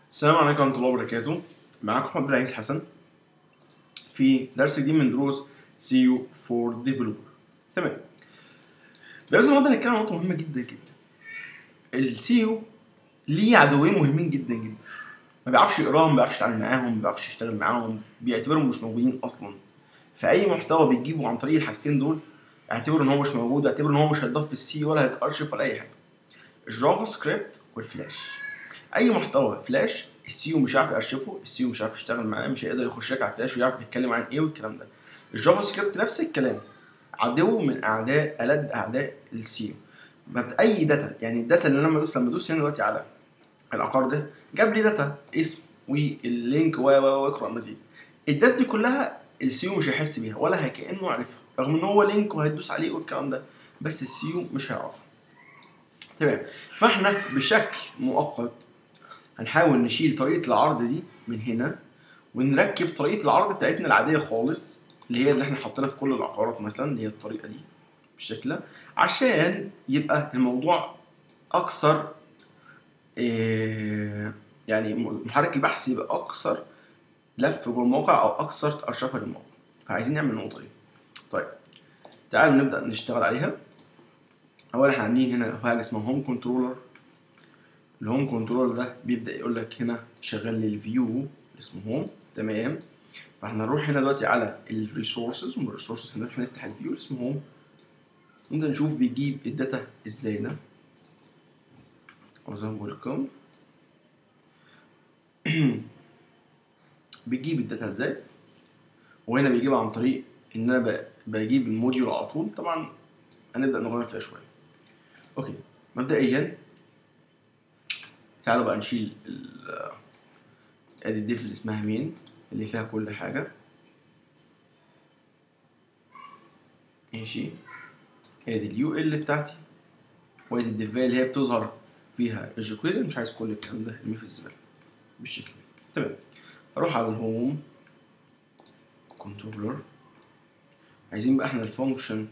السلام عليكم ورحمة الله وبركاته معاكم محمد العزيز حسن في درس جديد من دروس سيو فور ديفلوبر تمام درس النهارده هنتكلم عن نقطة مهمة جدا جدا السيو ليه عدوين مهمين جدا جدا ما بيعرفش يقراهم ما بيعرفش يتعامل معاهم ما بيعرفش يشتغل معاهم بيعتبرهم مش موجودين اصلا فاي محتوى بيجيبه عن طريق الحاجتين دول اعتبر ان هو مش موجود اعتبر ان هو مش هيتضاف في السي ولا هيتارشف ولا اي حاجه الجافا سكريبت والفلاش اي محتوى فلاش السيو مش عارف يارشفه السيو مش عارف يشتغل معاه مش هيقدر يخش لك على الفلاش ويعرف يتكلم عن ايه والكلام ده الجافا سكريبت نفس الكلام عدو من اعداء الد اعداء السيو اي داتا يعني الداتا اللي انا لما ادوس لما ادوس هنا دلوقتي على العقار ده جاب لي داتا اسم واللينك و و واقرا مزيد الداتا دي كلها السيو مش هيحس بيها ولا هي كانه عارفها رغم ان هو لينك وهيدوس عليه والكلام ده بس السيو مش هيعرفها تمام فاحنا بشكل مؤقت هنحاول نشيل طريقه العرض دي من هنا ونركب طريقه العرض بتاعتنا العاديه خالص اللي هي اللي احنا حاطينها في كل العقارات مثلا اللي هي الطريقه دي بالشكل ده عشان يبقى الموضوع اكثر إيه يعني محرك البحث يبقى اكثر لف جوه الموقع او اكثر ارشفه للموقع فعايزين نعمل النقطه دي طيب تعالوا نبدا نشتغل عليها اولا احنا عاملين هنا حاجه اسمها هوم كنترولر الهوم كنترولر ده بيبدا يقول لك هنا شغل لي الفيو اسمه هوم تمام فاحنا نروح هنا دلوقتي على الريسورسز ومن الريسورسز هنا هنفتح الفيو اسمه هوم نبدا نشوف بيجيب الداتا ازاي ده ويلكم بيجيب الداتا ازاي وهنا بيجيبها عن طريق ان انا بجيب الموديول على طول طبعا هنبدا نغير فيها شويه اوكي مبدئيا تعالوا بقى نشيل ادي الديف اللي اسمها مين اللي فيها كل حاجه ماشي ادي اليو ال بتاعتي وادي الديفايه اللي هي بتظهر فيها الجوكويري مش عايز كل الكلام ده ارميه في الزباله بالشكل ده تمام اروح على الهوم كنترولر عايزين بقى احنا الفانكشن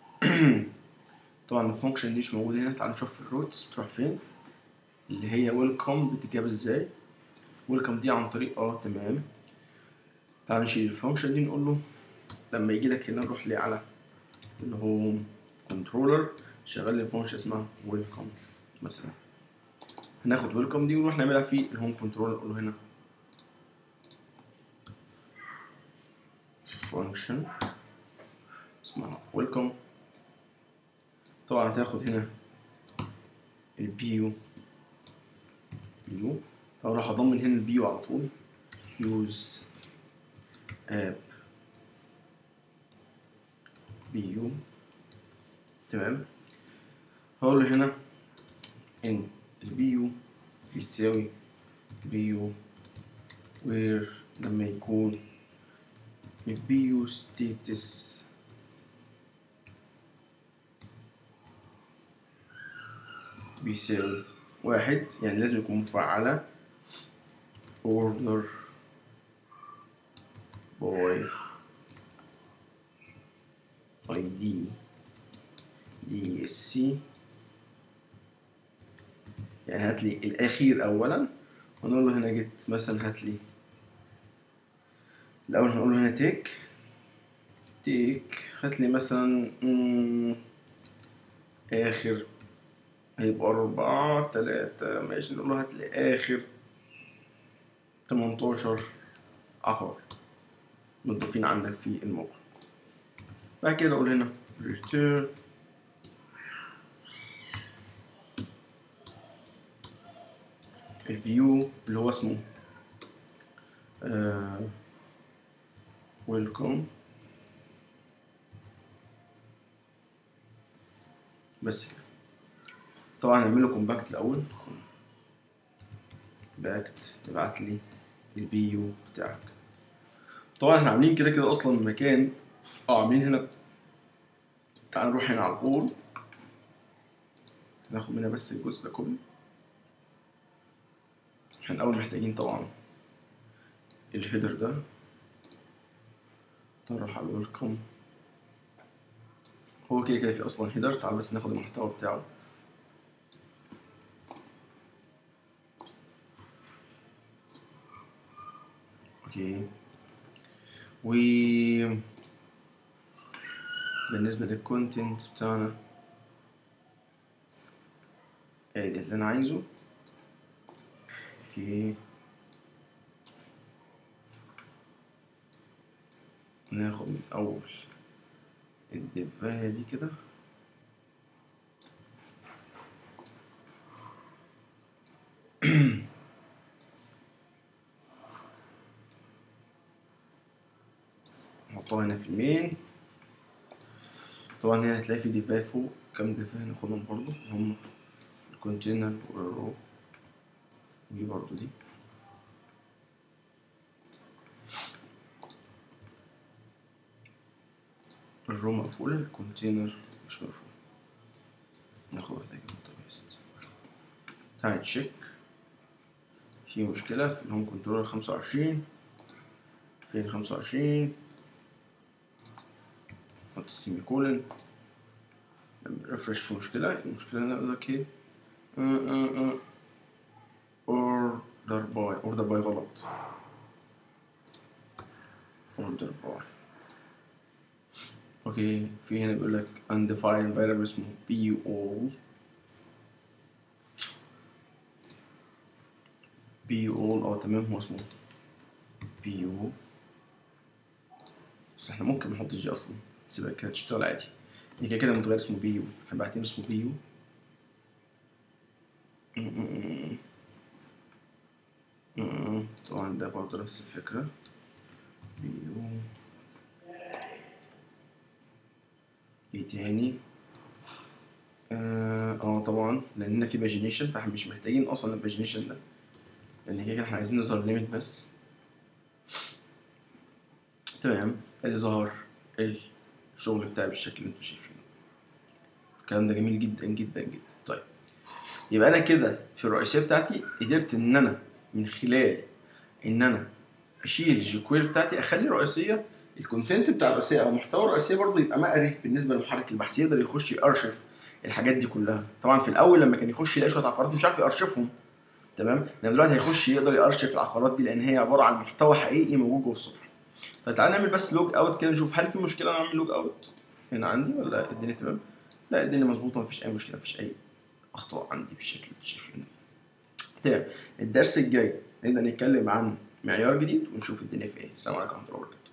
طبعا الفانكشن دي مش موجوده هنا تعال نشوف الروتس بتروح فين اللي هي ويلكم بتتجاب ازاي ويلكم دي عن طريق اه تمام تعال نشيل الفانكشن دي نقول له لما يجي لك هنا نروح لي على الهوم كنترولر شغل لي فانكشن اسمها ويلكم مثلا هناخد ويلكم دي ونروح نعملها في الهوم كنترولر نقول له هنا فانكشن اسمها ويلكم طبعا هتاخد هنا البيو بيو فاروح اضمن هنا البيو على طول يوز اب بيو تمام هقول له هنا ان البيو بيساوي بيو وير لما يكون البيو ستيتس بيساوي واحد يعني لازم يكون مفعلة order by id dsc يعني هات لي الأخير أولا ونقول له هنا جيت مثلا هات لي الأول هنقول له هنا تيك تيك هات لي مثلا آخر هيبقى أربعة تلاتة ماشي نقول له هات لي آخر تمنتاشر عقار مضافين عندك في الموقع بعد كده أقول هنا return الفيو اللي هو اسمه آه ويلكم بس كده طبعا هنعمل له كومباكت الاول باكت ابعت لي البيو بتاعك طبعا احنا عاملين كده كده اصلا مكان اه عاملين هنا تعال نروح هنا على الأول ناخد منها بس الجزء ده كله احنا الأول محتاجين طبعا الهيدر ده نروح على الويلكم هو كده كده في اصلا هيدر تعال بس ناخد المحتوى بتاعه اوكي و بالنسبة للكونتنت بتاعنا ادي اللي انا عايزه اوكي ناخد من اول الدفاية دي كده نحطها هنا في المين طبعا هنا هتلاقي في دفاية فوق كام دفاية هناخدهم برضو هم الكونتينر والرو دي برضو دي الرو مقفولة الكونتينر مش مقفول ناخد واحدة كده بيست تعالى تشيك في مشكلة في الهوم كنترول خمسة وعشرين فين خمسة وعشرين نحط السيمي كولن ريفرش في مشكلة المشكلة هنا يقول لك ايه اوردر باي اوردر باي غلط اوردر باي اوكي في هنا بيقول لك undefined variable اسمه بي all بي all اه تمام هو اسمه بي او بس احنا ممكن نحط جي اصلا تسيبها كده تشتغل عادي دي كده كده متغير اسمه بي يو احنا باعتين اسمه بي يو طبعا ده برضه نفس الفكرة بي يو ايه تاني اه آه، طبعا لان في باجينيشن فاحنا مش محتاجين اصلا الباجينيشن ده لان كده كده احنا عايزين نظهر ليميت بس تمام ادي ظهر الشغل بتاعي بالشكل اللي انتوا شايفينه الكلام ده جميل جدا جدا جدا طيب يبقى انا كده في الرئيسيه بتاعتي قدرت ان انا من خلال ان انا اشيل الجيكوير بتاعتي اخلي الرئيسيه الكونتنت بتاع الرئيسيه او محتوى الرئيسيه برضه يبقى مقري بالنسبه لمحرك البحث يقدر يخش يارشف الحاجات دي كلها طبعا في الاول لما كان يخش يلاقي شويه عقارات مش عارف يارشفهم تمام لان دلوقتي هيخش يقدر يارشف العقارات دي لان هي عباره عن محتوى حقيقي موجود جوه الصفحه طيب تعالى نعمل بس لوج اوت كده نشوف هل في مشكله انا اعمل لوج اوت هنا عندي ولا الدنيا تمام لا الدنيا مظبوطه مفيش اي مشكله مفيش اي اخطاء عندي بالشكل اللي انتوا شايفينه تمام الدرس الجاي نبدا نتكلم عن معيار جديد ونشوف الدنيا في ايه السلام عليكم ورحمه الله وبركاته